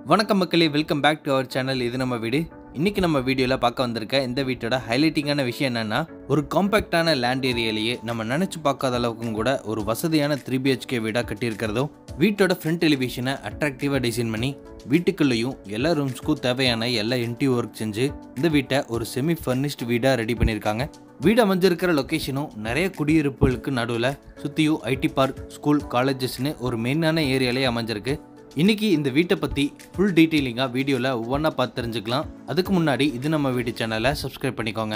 வணக்கம் மக்களே welcome back to our channel இது நம்ம வீடு இன்னைக்கு நம்ம வீடியோவில் பார்க்க வந்திருக்க இந்த வீட்டோட ஹைலைட்டிங்கான விஷயம் என்னன்னா ஒரு காம்பேக்டான லேண்ட் ஏரியாலேயே நம்ம நினச்சி பார்க்காத அளவுக்கும் கூட ஒரு வசதியான த்ரீ பிஹெச்கே வீடாக கட்டியிருக்கிறதும் வீட்டோட ஃப்ரண்ட் டெலிவிஷனை அட்ராக்டிவாக டிசைன் பண்ணி வீட்டுக்குள்ளேயும் எல்லா ரூம்ஸ்க்கும் தேவையான எல்லா இன்டி ஒர்க் செஞ்சு இந்த வீட்டை ஒரு செமி ஃபர்னிஷ்டு வீடாக ரெடி பண்ணியிருக்காங்க வீடு அமைஞ்சிருக்கிற லொக்கேஷனும் நிறைய குடியிருப்புகளுக்கு நடுவில் சுற்றியும் ஐடி பார்க் ஸ்கூல் காலேஜஸ்னு ஒரு மெயினான ஏரியாலே அமைஞ்சிருக்கு இன்னைக்கு இந்த வீட்டை பற்றி ஃபுல் டீட்டெயிலிங்காக வீடியோவில் ஒவ்வொன்றா பார்த்து தெரிஞ்சுக்கலாம் அதுக்கு முன்னாடி இது நம்ம வீட்டு சேனலை சப்ஸ்கிரைப் பண்ணிக்கோங்க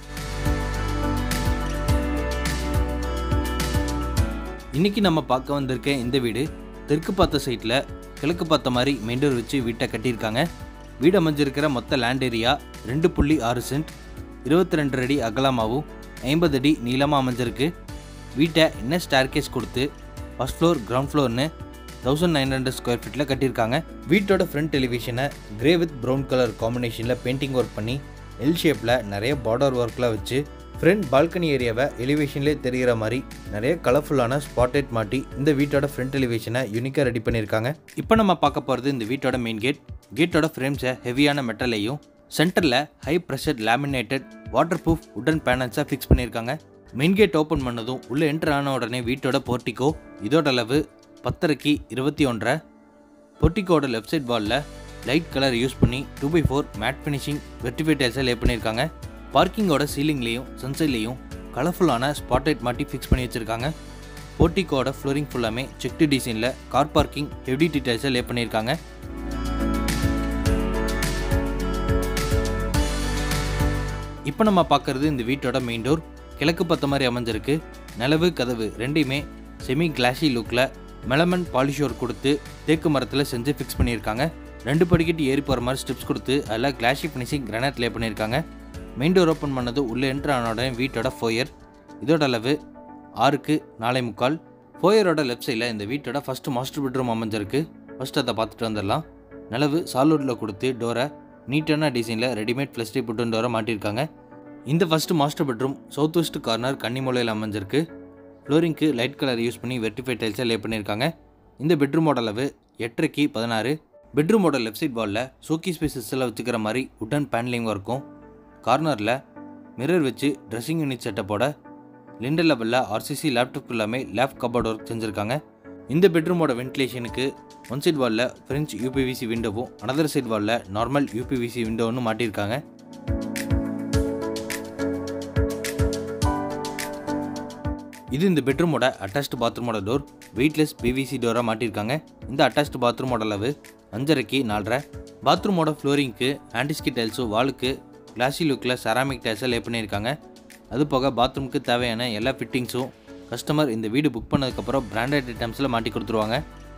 இன்னைக்கு நம்ம பார்க்க வந்திருக்க இந்த வீடு தெற்கு பார்த்த சைட்டில் கிழக்கு பார்த்த மாதிரி மெயின் டோர் வச்சு வீட்டை கட்டியிருக்காங்க வீடு அமைஞ்சிருக்கிற மொத்த லேண்ட் ஏரியா ரெண்டு புள்ளி ஆறு சென்ட் இருபத்தி ரெண்டு அடி அகலமாகவும் ஐம்பது அடி நீளமாக அமைஞ்சிருக்கு வீட்டை என்ன ஸ்டார்கேஸ் கொடுத்து ஃபஸ்ட் ஃப்ளோர் கிரவுண்ட் ஃப்ளோர்னு தௌசண்ட் நைன் ஹண்ட்ரட் ஸ்கொயர் ஃபீட்டில் கட்டியிருக்காங்க வீட்டோட ஃப்ரண்ட் டெலிவிஷனை கிரே வித் ப்ரௌன் கலர் காம்பினேஷனில் பெயிண்டிங் ஒர்க் பண்ணி எல் ஷேப்பில் நிறைய பார்டர் ஒர்க்லாம் வச்சு ஃப்ரண்ட் பால்கனி ஏரியாவை எலிவேஷன்லேயே தெரிகிற மாதிரி நிறைய கலர்ஃபுல்லான ஸ்பாட்லைட் மாட்டி இந்த வீட்டோட ஃப்ரண்ட் எலிவேஷனை யூனிக்காக ரெடி பண்ணியிருக்காங்க இப்போ நம்ம பார்க்க போகிறது இந்த வீட்டோட மெயின் கேட் கேட்டோட ஃப்ரேம்ஸை ஹெவியான மெட்டலையும் சென்டரில் high pressure laminated water proof உடன் பேனல்ஸாக ஃபிக்ஸ் பண்ணியிருக்காங்க மெயின் கேட் ஓப்பன் பண்ணதும் உள்ளே என்டர் ஆன உடனே வீட்டோட போர்ட்டிக்கோ இதோட அளவு பத்தரைக்கு இருபத்தி ஒன்றரை பொர்ட்டிக்கோட லெஃப்ட் சைட் வாலில் லைட் கலர் யூஸ் பண்ணி two by four matt finishing வெர்டிஃபை டைல்ஸை லே பண்ணியிருக்காங்க பார்க்கிங்கோட சீலிங்லேயும் சன்சைட்லேயும் கலர்ஃபுல்லான ஸ்பாட்லைட் மாட்டி ஃபிக்ஸ் பண்ணி வச்சுருக்காங்க போர்ட்டிக்கோட ஃப்ளோரிங் ஃபுல்லாமே செக்டு டிசைனில் கார் பார்க்கிங் ஹெவி டீடைல்ஸை லே பண்ணியிருக்காங்க இப்போ நம்ம பார்க்குறது இந்த வீட்டோட மெயின் டோர் கிழக்கு பத்த மாதிரி அமைஞ்சிருக்கு நிலவு கதவு ரெண்டையுமே செமி கிளாஷி லுக்கில் மெலமன் பாலிஷோர் கொடுத்து தேக்கு மரத்தில் செஞ்சு ஃபிக்ஸ் பண்ணியிருக்காங்க ரெண்டு படிக்கட்டு ஏறி போகிற மாதிரி ஸ்டெப்ஸ் கொடுத்து அதில் கிளாஷி ஃபினிஷிங் கிரானைட் லே பண்ணியிருக்காங்க மெயின் டோர் ஓப்பன் பண்ணது உள்ளே என்ட்ரு ஆன உடனே வீட்டோட ஃபோயர் இதோட அளவு ஆறுக்கு நாலே முக்கால் ஃபோயரோட லெஃப்ட் சைடில் இந்த வீட்டோட ஃபஸ்ட்டு மாஸ்டர் பெட்ரூம் அமைஞ்சிருக்கு ஃபஸ்ட் அதை பார்த்துட்டு வந்துடலாம் நிலவு சாலூரில் கொடுத்து டோரை நீட்டான டிசைனில் ரெடிமேட் ஃப்ளஸ்டி புட்டன் டோரை மாட்டியிருக்காங்க இந்த first master bedroom south west corner கன்னிமூலையில் அமைஞ்சிருக்கு ஃப்ளோரிங்க்கு லைட் கலர் யூஸ் பண்ணி வெர்டிஃபை டைல்ஸை லே பண்ணியிருக்காங்க இந்த பெட்ரூமோட அளவு எட்டரைக்கு பதினாறு பெட்ரூமோட லெஃப்ட் சைட் வாலில் சோக்கி ஸ்பேசஸில் வச்சுக்கிற மாதிரி உட்டன் பேனலிங் இருக்கும் கார்னரில் மிரர் வச்சு ட்ரெஸ்ஸிங் யூனிட் செட்டப்போட லிண்டர் லெவலில் ஆர்சிசி லேப்டாப் எல்லாமே லேப் கபோர்ட் ஒர்க் செஞ்சுருக்காங்க இந்த பெட்ரூமோட வென்டிலேஷனுக்கு ஒன் சைட் வாலில் ஃப்ரெஞ்ச் யூபிவிசி விண்டோவும் அனதர் சைட் வாலில் நார்மல் யூபிவிசி விண்டோன்னு மாட்டியிருக்காங்க இது இந்த பெட்ரூமோட அட்டாச்டு பாத்ரூமோட டோர் வெயிட்லெஸ் பிவிசி டோராக மாட்டியிருக்காங்க இந்த அட்டாச்டு பாத்ரூமோட அளவு அஞ்சரைக்கு நாலரை பாத்ரூமோட ஃப்ளோரிங்க்கு ஆன்டிஸ்கி டைல்ஸும் வாலுக்கு கிளாசி லுக்கில் செராமிக் டைல்ஸை லே பண்ணியிருக்காங்க அது போக பாத்ரூமுக்கு தேவையான எல்லா ஃபிட்டிங்ஸும் கஸ்டமர் இந்த வீடு புக் பண்ணதுக்கப்புறம் பிராண்டட் ஐட்டம்ஸில் மாட்டி கொடுத்துருவாங்க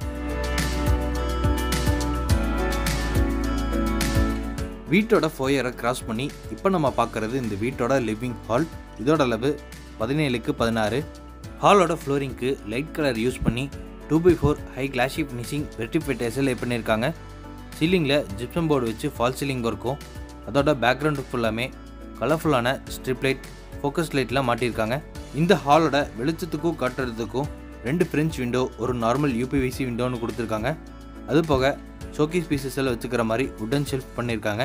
வீட்டோட ஃபோயரை கிராஸ் பண்ணி இப்போ நம்ம பார்க்குறது இந்த வீட்டோட லிவிங் ஹால் இதோட அளவு பதினேழுக்கு பதினாறு ஹாலோட ஃப்ளோரிங்க்கு லைட் கலர் யூஸ் பண்ணி two by four high glossy finishing vitrified lay பண்ணியிருக்காங்க சீலிங்கில் ஜிப்சம் போர்டு வச்சு ஃபால் சீலிங் இருக்கும் அதோட பேக்ரவுண்டு ஃபுல்லாமே கலர்ஃபுல்லான ஸ்ட்ரிப் லைட் ஃபோக்கஸ் லைட்லாம் மாட்டியிருக்காங்க இந்த ஹாலோட வெளிச்சத்துக்கும் காட்டுறதுக்கும் ரெண்டு ஃப்ரெஞ்ச் விண்டோ ஒரு நார்மல் யூபிவிசி விண்டோன்னு கொடுத்துருக்காங்க அது போக ஷோகேஸ் பீசஸில் வச்சுக்கிற மாதிரி உட்டன் ஷெல்ஃப் பண்ணியிருக்காங்க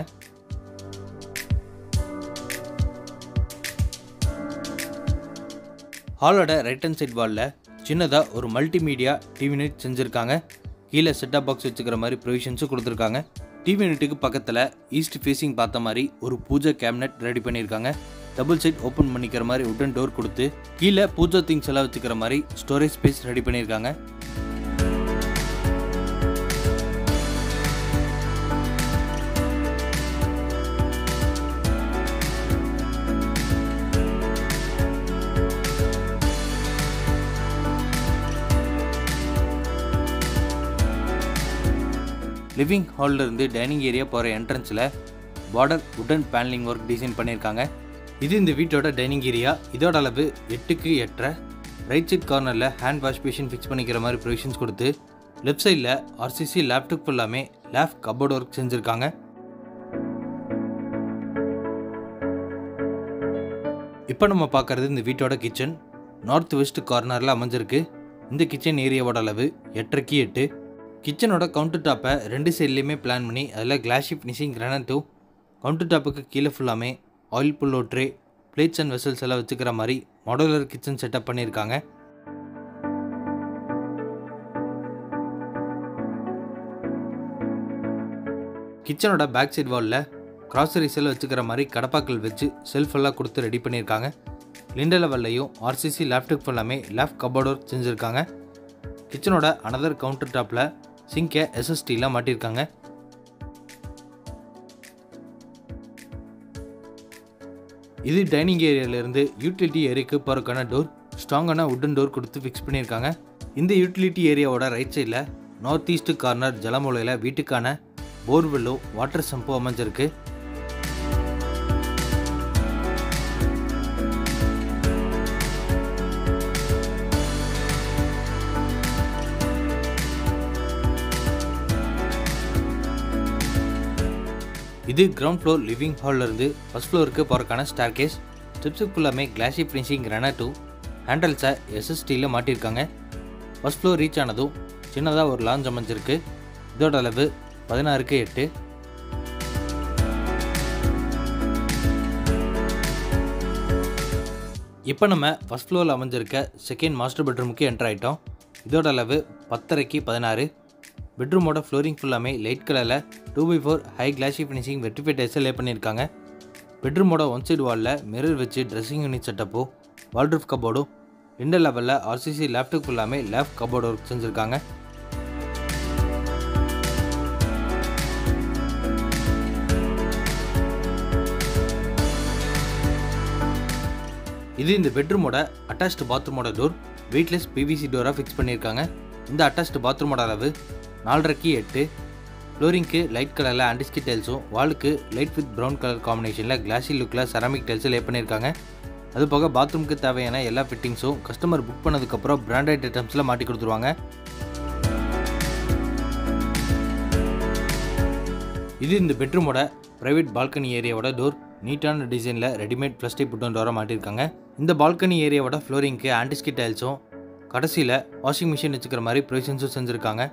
ஹாலோட ரைட் ஹேண்ட் சைட் வாலில் சின்னதாக ஒரு மல்டிமீடியா டிவி யூனிட் செஞ்சுருக்காங்க கீழே செட்டப் பாக்ஸ் வச்சுக்கிற மாதிரி ப்ரொவிஷன்ஸும் கொடுத்துருக்காங்க டிவி யூனிட்டுக்கு பக்கத்தில் ஈஸ்ட் ஃபேஸிங் பார்த்த மாதிரி ஒரு பூஜை கேபினெட் ரெடி பண்ணியிருக்காங்க டபுள் சைட் ஓப்பன் பண்ணிக்கிற மாதிரி உடன் டோர் கொடுத்து கீழே பூஜா திங்ஸ் எல்லாம் வச்சுக்கிற மாதிரி ஸ்டோரேஜ் ஸ்பேஸ் ரெடி பண்ணியிருக்காங்க லிவிங் ஹாலில் இருந்து டைனிங் ஏரியா போகிற என்ட்ரன்ஸில் பார்டர் உடன் பேனலிங் ஒர்க் டிசைன் பண்ணியிருக்காங்க இது இந்த வீட்டோட டைனிங் ஏரியா இதோட அளவு எட்டுக்கு எட்டரை ரைட் சைட் கார்னரில் ஹேண்ட் வாஷ் பேஷன் ஃபிக்ஸ் பண்ணிக்கிற மாதிரி ப்ரொவிஷன்ஸ் கொடுத்து லெஃப்ட் சைடில் ஆர்சிசி லேப்டாப் ஃபுல்லாமே லேப் கபோர்ட் ஒர்க் செஞ்சுருக்காங்க இப்போ நம்ம பார்க்குறது இந்த வீட்டோட கிச்சன் நார்த் வெஸ்ட் கார்னரில் அமைஞ்சிருக்கு இந்த கிச்சன் ஏரியாவோட அளவு எட்டரைக்கு எட்டு கிச்சனோட கவுண்டர் டாப்பை ரெண்டு சைட்லேயுமே பிளான் பண்ணி அதில் கிளாஷி ஃபினிஷிங் கிரானட்டோ கவுண்டர் டாப்புக்கு கீழே ஃபுல்லாமே ஆயில் புல்லோ ட்ரே பிளேட்ஸ் அண்ட் வெசல்ஸ் எல்லாம் வச்சுக்கிற மாதிரி மாடுலர் கிச்சன் செட்டப் பண்ணியிருக்காங்க கிச்சனோட பேக் சைடு வாலில் கிராசரிஸ் எல்லாம் வச்சுக்கிற மாதிரி கடப்பாக்கள் வச்சு செல்ஃப் எல்லாம் கொடுத்து ரெடி பண்ணியிருக்காங்க லிண்ட லெவல்லையும் ஆர்சிசி லேப்டாப் ஃபுல்லாமே லேப் கபோர்ட் ஒர்க் செஞ்சுருக்காங்க கிச்சனோட அனதர் கவுண்டர் டாப்பில் சிங்கை எஸ்எஸ்டிலாம் மாட்டியிருக்காங்க இது டைனிங் ஏரியாவிலேருந்து யூட்டிலிட்டி ஏரியாவுக்கு போகிறக்கான டோர் ஸ்ட்ராங்கான உட்டன் டோர் கொடுத்து ஃபிக்ஸ் பண்ணியிருக்காங்க இந்த யூட்டிலிட்டி ஏரியாவோட ரைட் சைடில் நார்த் ஈஸ்ட் கார்னர் ஜலமூலையில் வீட்டுக்கான போர்வெல்லோ வாட்டர் சம்போ அமைஞ்சிருக்கு இது கிரவுண்ட் ஃப்ளோர் லிவிங் ஹாலில் இருந்து ஃபஸ்ட் ஃப்ளோருக்கு போகிறக்கான ஸ்டார் கேஸ் ஸ்டெப்ஸுக்கு ஃபுல்லாமே கிளாசி ஃபினிஷிங் கிரானட்டோ ஹேண்டல்ஸை எஸ்எஸ்டியில் மாட்டியிருக்காங்க ஃபஸ்ட் ஃப்ளோர் ரீச் ஆனதும் சின்னதாக ஒரு லாஞ்ச் அமைஞ்சிருக்கு இதோட அளவு பதினாறுக்கு எட்டு இப்போ நம்ம ஃபஸ்ட் ஃப்ளோரில் அமைஞ்சிருக்க செகண்ட் மாஸ்டர் பெட்ரூமுக்கு என்டர் ஆகிட்டோம் இதோட அளவு பத்தரைக்கு பதினாறு பெட்ரூமோட ஃப்ளோரிங் ஃபுல்லாமே லைட் கலரில் two by four high glossy finishing vitrified டைல்ஸை லே பண்ணியிருக்காங்க பெட்ரூமோட ஒன் சைடு வாலில் மிரர் வச்சு ட்ரெஸ்ஸிங் யூனிட் செட்டப்போ வால்ட்ரூஃப் கபோர்டும் இந்த லெவலில் ஆர்சிசி லேப்டாப் ஃபுல்லாமே லேப் கபோர்டு ஒர்க் செஞ்சுருக்காங்க இது இந்த பெட்ரூமோட அட்டாச்டு பாத்ரூமோட டோர் வெயிட்லெஸ் பிவிசி டோராக ஃபிக்ஸ் பண்ணியிருக்காங்க இந்த அட்டாச்டு பாத்ரூமோட அளவு நாலரைக்கு எட்டு ஃப்ளோரிங்க்கு லைட் கலரில் ஆண்டிஸ்கி டைல்ஸும் வாலுக்கு லைட் வித் ப்ரௌன் கலர் காம்பினேஷனில் கிளாசி லுக்கில் செராமிக் டைல்ஸும் லே பண்ணியிருக்காங்க அது போக பாத்ரூமுக்கு தேவையான எல்லா ஃபிட்டிங்ஸும் கஸ்டமர் புக் பண்ணதுக்கப்புறம் பிராண்டட் ஐட்டம்ஸில் மாட்டி கொடுத்துருவாங்க இது இந்த பெட்ரூமோட ப்ரைவேட் பால்கனி ஏரியாவோட டோர் நீட்டான டிசைனில் ரெடிமேட் பிளாஸ்டிக் புட்டன் டோரை மாட்டியிருக்காங்க இந்த பால்கனி ஏரியாவோட ஃப்ளோரிங்க்கு ஆன்டிஸ்கி டைல்ஸும் கடைசியில் வாஷிங் மிஷின் வச்சுக்கிற மாதிரி ப்ரொவிஷன்ஸும் செஞ்சுருக்காங்க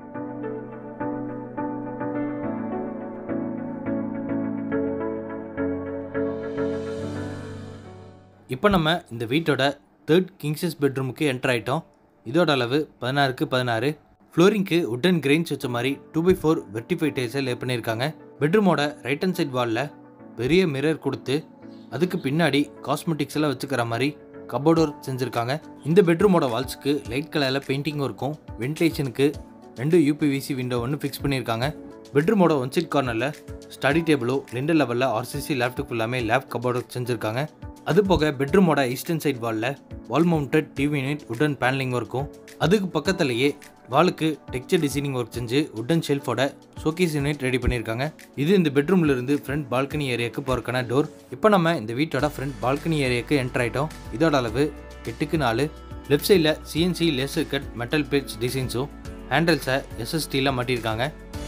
இப்போ நம்ம இந்த வீட்டோட தேர்ட் கிங்ஸஸ் பெட்ரூமுக்கு என்டர் ஆகிட்டோம் இதோட அளவு பதினாறுக்கு பதினாறு ஃப்ளோரிங்க்கு உட்டன் கிரெயின்ஸ் வச்ச மாதிரி டூ பை ஃபோர் வெர்டிஃபை டைல்ஸை லே பண்ணியிருக்காங்க பெட்ரூமோட ரைட் ஹேண்ட் சைட் வாலில் பெரிய மிரர் கொடுத்து அதுக்கு பின்னாடி காஸ்மெட்டிக்ஸ் எல்லாம் வச்சுக்கிற மாதிரி கபோர்ட் ஒர்க் செஞ்சுருக்காங்க இந்த பெட்ரூமோட வால்ஸ்க்கு லைட் கலரில் பெயிண்டிங் இருக்கும் வென்டிலேஷனுக்கு ரெண்டு யூபிவிசி விண்டோ ஒன்று ஃபிக்ஸ் பண்ணியிருக்காங்க பெட்ரூமோட ஒன் சைட் கார்னரில் ஸ்டடி டேபிளோ ரெண்டு லெவலில் ஆர்சிசி லேப்டாப் ஃபுல்லாமே லேப் கபோர்ட் ஒர்க் செஞ்சுருக்காங்க அது போக பெட்ரூமோட ஈஸ்டர்ன் சைட் வாலில் wall mounted TV unit wooden panelling ஒர்க்கும் அதுக்கு பக்கத்துலேயே வாலுக்கு டெக்ஸ்சர் டிசைனிங் ஒர்க் செஞ்சு உட்டன் ஷெல்ஃபோட ஷோகேஸ் யூனிட் ரெடி பண்ணியிருக்காங்க இது இந்த பெட்ரூம்ல இருந்து ஃப்ரண்ட் பால்கனி ஏரியாவுக்கு போறக்கான டோர் இப்போ நம்ம இந்த வீட்டோட ஃப்ரண்ட் பால்கனி ஏரியாவுக்கு என்டர் ஆயிட்டோம் இதோட அளவு எட்டுக்கு நாலு லெஃப்ட் சைடில் CNC laser cut metal plates டிசைன்ஸும் ஹேண்டல்ஸை எஸ்எஸ்டியில் மாட்டியிருக்காங்க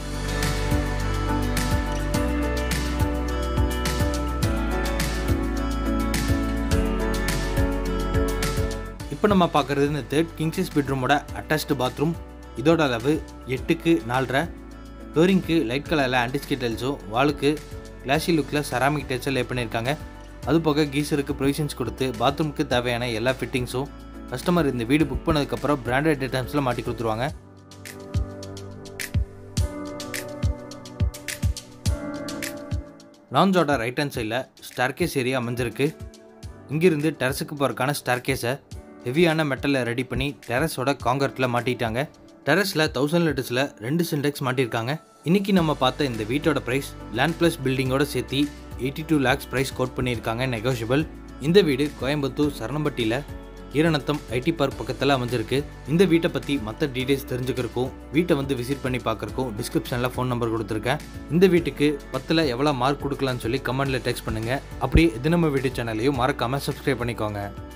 இப்போ நம்ம பார்க்குறது இந்த தேர்ட் கிங்ஸஸ் பெட்ரூமோட அட்டாச்டு பாத்ரூம் இதோட அளவு எட்டுக்கு நாலரை ஃப்ளோரிங்க்கு லைட் கலரில் ஆன்டிஸ்கி டைல்ஸும் வாலுக்கு கிளாசி லுக்கில் செராமிக் டைல்ஸும் லே பண்ணியிருக்காங்க அது போக கீசருக்கு ப்ரொவிஷன்ஸ் கொடுத்து பாத்ரூமுக்கு தேவையான எல்லா ஃபிட்டிங்ஸும் கஸ்டமர் இந்த வீடு புக் பண்ணதுக்கப்புறம் பிராண்டட் ஐட்டம்ஸில் மாட்டி கொடுத்துருவாங்க லாஞ்சோட ரைட் ஹேண்ட் சைடில் ஸ்டார்கேஸ் ஏரியா அமைஞ்சிருக்கு இங்கிருந்து டெரஸுக்கு போகிறக்கான ஸ்டார்கேஸை ஹெவியான மெட்டலில் ரெடி பண்ணி டெரஸோட காங்கிரட்டில் மாட்டிட்டாங்க டெரஸில் தௌசண்ட் லிட்டர்ஸில் ரெண்டு சின்டெக்ஸ் மாட்டியிருக்காங்க இன்றைக்கி நம்ம பார்த்த இந்த வீட்டோட ப்ரைஸ் லேண்ட் ப்ளஸ் பில்டிங்கோட சேர்த்து eighty two lakhs price quote பண்ணியிருக்காங்க நெகோஷியபிள் இந்த வீடு கோயம்புத்தூர் சரணம்பட்டியில் ஈரணத்தம் ஐடி பார்க் பக்கத்தில் அமைஞ்சிருக்கு இந்த வீட்டை பற்றி மற்ற டீடைல்ஸ் தெரிஞ்சுக்கிறக்கும் வீட்டை வந்து விசிட் பண்ணி பார்க்குறக்கும் டிஸ்கிரிப்ஷனில் ஃபோன் நம்பர் கொடுத்துருக்கேன் இந்த வீட்டுக்கு பத்தில் எவ்வளோ மார்க் கொடுக்கலாம்னு சொல்லி கமெண்ட்டில் டெக்ஸ்ட் பண்ணுங்கள் அப்படியே தினமும் வீட்டு சேனலையும் மறக்காமல் சப்ஸ்கிரைப் பண்ணிக்கோங்க